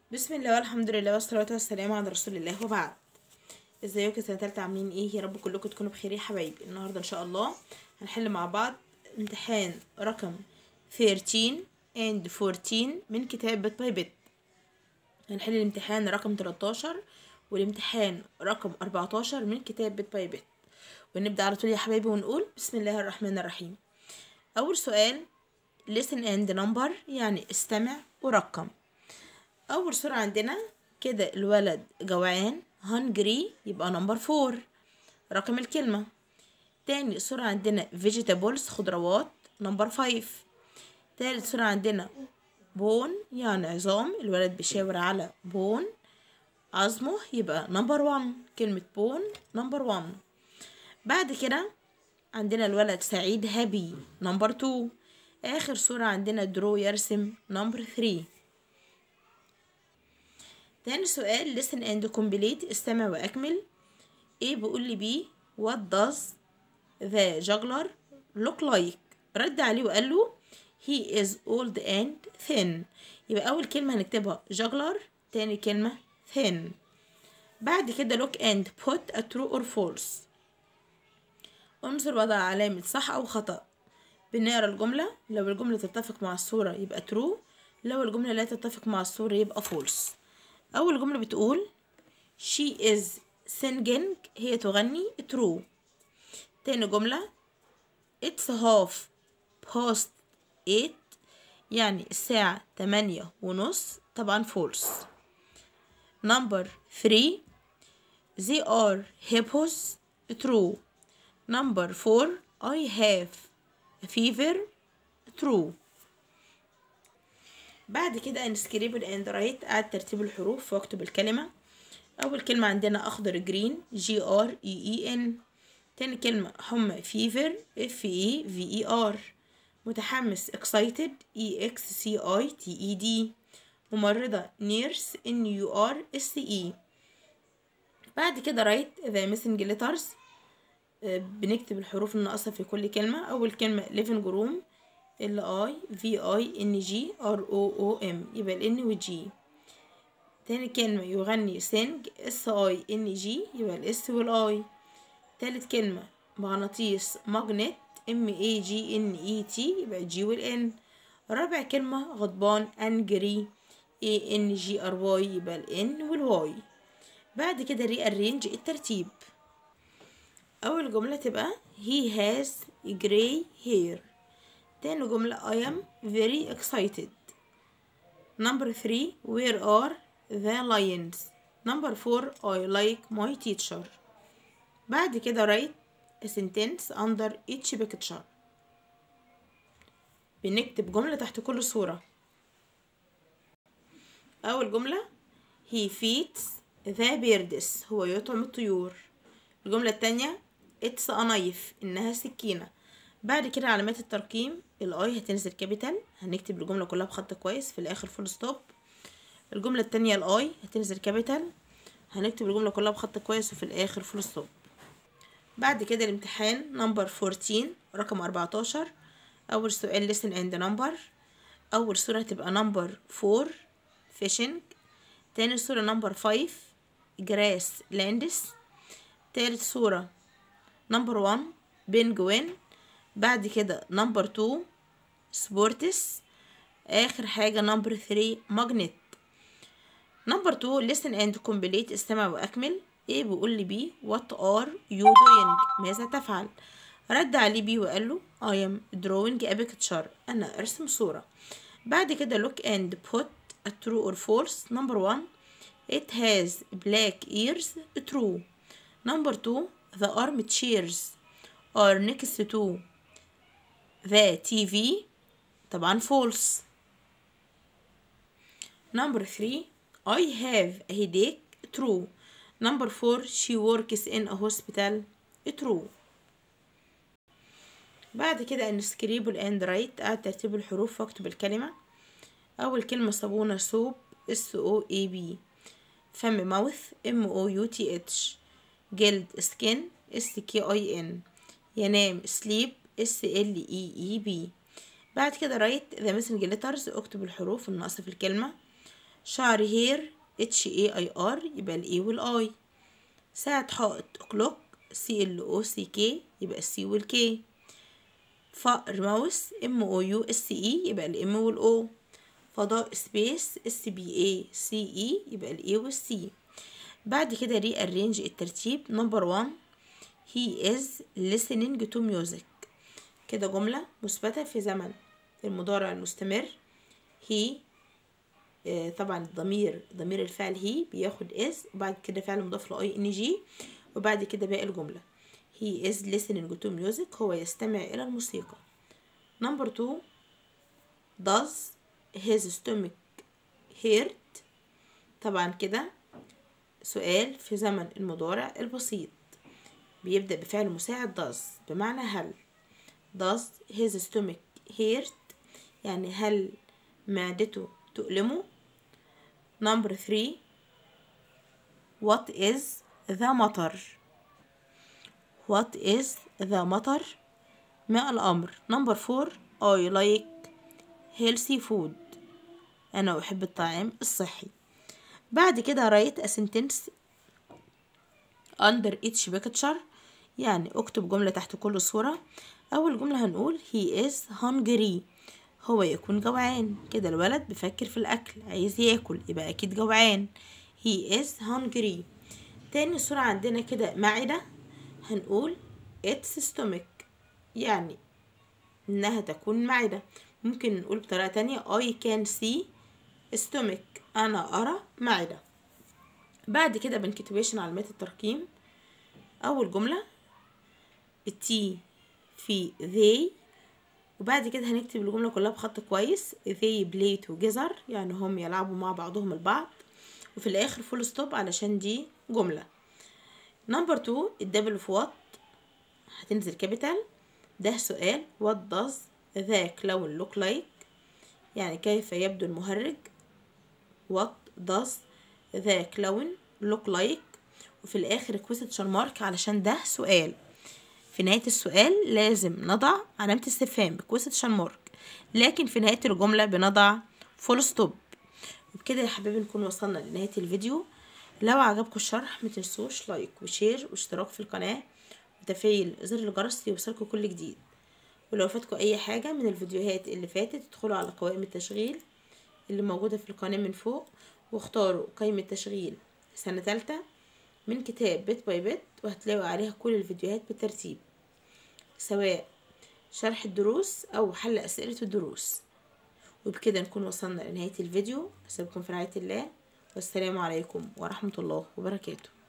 بسم الله والحمد لله والصلاة والسلام على رسول الله وبعد ازيكم سنة تالتة عاملين ايه يا رب كلكم تكونوا بخير يا حبايبي النهاردة ان شاء الله هنحل مع بعض امتحان رقم 13 and 14 من كتاب بت باي بت هنحل الامتحان رقم 13 والامتحان رقم 14 من كتاب بت باي بت ونبدأ على طول يا حبايبي ونقول بسم الله الرحمن الرحيم أول سؤال listen and number يعني استمع ورقم أول صورة عندنا كده الولد جوعان hungry يبقى نمبر فور رقم الكلمة تاني صورة عندنا vegetables خضروات نمبر فايف تالت صورة عندنا بون يعني عظام الولد بيشاور على بون عظمه يبقى نمبر وان كلمة بون نمبر وان بعد كده عندنا الولد سعيد هابي نمبر تو آخر صورة عندنا درو يرسم نمبر ثري تاني سؤال listen and complete استمع وأكمل A بيقول لي B what does the juggler look like رد عليه وقال له he is old and thin يبقى أول كلمة هنكتبها juggler تاني كلمة thin بعد كده look and put a true or false انظر وضع علامة صح أو خطأ بنقرا الجملة لو الجملة تتفق مع الصورة يبقى true لو الجملة لا تتفق مع الصورة يبقى false أول جملة بتقول she is singing هي تغني true تاني جملة it's half past eight يعني الساعة تمانية ونص طبعا false number three they are hippos true number four I have a fever true بعد كده انسكريبل اند رايت قاعد ترتيب الحروف واكتب الكلمة أول كلمة عندنا أخضر جرين جي ار اي اي ان تاني كلمة حمى فيفر اف اي في اي ار متحمس excited اي اكس سي اي تي اي دي ممرضة نيرس ان يو ار اس اي بعد كده رايت ذا ميسنج ليترز بنكتب الحروف الناقصة في كل كلمة أول كلمة living room ال I V I N G R O O M يبقى ال N و G تاني كلمة يغني sing S I N G يبقى ال S وال I تالت كلمة مغناطيس magnet M A G N E T يبقى ال G وال N رابع كلمة غضبان angry A N G R Y يبقى ال N وال Y بعد كده rearrange الترتيب أول جملة تبقى he has gray hair تاني جملة I am very excited number three where are the lions number four I like my teacher بعد كده write a sentence under each picture بنكتب جملة تحت كل صورة أول جملة he feeds the birds هو يطعم الطيور الجملة التانية it's a knife إنها سكينة بعد كده علامات الترقيم الاي هتنزل كابيتال هنكتب الجمله كلها بخط كويس في الاخر فول ستوب الجمله التانية الاي هتنزل كابيتال هنكتب الجمله كلها بخط كويس وفي الاخر فول ستوب بعد كده الامتحان نمبر 14 رقم 14 اول سؤال listen and number اول صوره هتبقى نمبر 4 fishing تاني صوره نمبر 5 grass lands تالت صوره نمبر 1 بنجوين بعد كده نمبر 2 سبورتس اخر حاجة نمبر 3 ماجنت نمبر 2 listen and complete استمع واكمل ايه بيقول لي بي what are you doing ماذا تفعل رد عليه بي وقال له I am drawing a picture انا ارسم صورة بعد كده look and put a true or false number 1 it has black ears true number 2 the arm chairs are next to the TV طبعا false number three I have a headache true number four she works in a hospital true بعد كده انسكريبل اند رايت قاعد ترتيب الحروف واكتب الكلمة أول كلمة صابونة صوب S O A B فم ماوث M O U T H جلد skin S K I N ينام sleep S L E E B بعد كده write the missing letters اكتب الحروف الناقصة في الكلمة شعر هير اتش اي اي ار يبقى الاي والاي ساعة حائط كلوك سي ال او سي كي يبقى السي والكي فأر ماوس ام او يو اس اي يبقى الام والاو فضاء سبيس اس بي اي سي اي يبقى الاي والسي بعد كده ري ارينج الترتيب نمبر 1 he is listening to music كده جملة مثبتة في زمن المضارع المستمر he آه، طبعا الضمير ضمير الفعل هي بياخد is وبعد كده فعل مضاف ل ان جي وبعد كده باقي الجملة he is listening to music هو يستمع إلى الموسيقى number two does his stomach hurt طبعا كده سؤال في زمن المضارع البسيط بيبدأ بفعل مساعد does بمعنى هل does his stomach hurt يعني هل معدته تؤلمه number three what is the matter what is the matter ما الأمر number four I like healthy food أنا أحب الطعام الصحي بعد كده write a sentence under each picture يعني اكتب جملة تحت كل صورة أول جملة هنقول he is hungry هو يكون جوعان كده الولد بيفكر في الأكل عايز ياكل يبقى أكيد جوعان he is hungry تاني صورة عندنا كده معدة هنقول its stomach يعني إنها تكون معدة ممكن نقول بطريقة تانية I can see stomach أنا أرى معدة بعد كده بنكتبيشن علامات الترقيم أول جملة التي في they وبعد كده هنكتب الجملة كلها بخط كويس they play together يعني هم يلعبوا مع بعضهم البعض وفي الآخر فول ستوب علشان دي جملة نمبر تو الدبل في وات هتنزل كابيتال ده سؤال what does the clown look like يعني كيف يبدو المهرج what does the clown look like وفي الآخر question مارك علشان ده سؤال في نهاية السؤال لازم نضع علامة استفهام بكويستشن مارك لكن في نهاية الجملة بنضع فول ستوب وبكده يا حبايبي نكون وصلنا لنهاية الفيديو لو عجبكم الشرح متنسوش لايك وشير واشتراك في القناة وتفعيل زر الجرس ليوصلكم كل جديد ولو فاتكم اي حاجة من الفيديوهات اللي فاتت ادخلوا على قوائم التشغيل اللي موجودة في القناة من فوق واختاروا قائمة تشغيل سنة تالتة من كتاب بيت باي بيت وهتلاقوا عليها كل الفيديوهات بالترتيب سواء شرح الدروس أو حل أسئلة الدروس وبكده نكون وصلنا لنهاية الفيديو أسيبكم في رعاية الله والسلام عليكم ورحمة الله وبركاته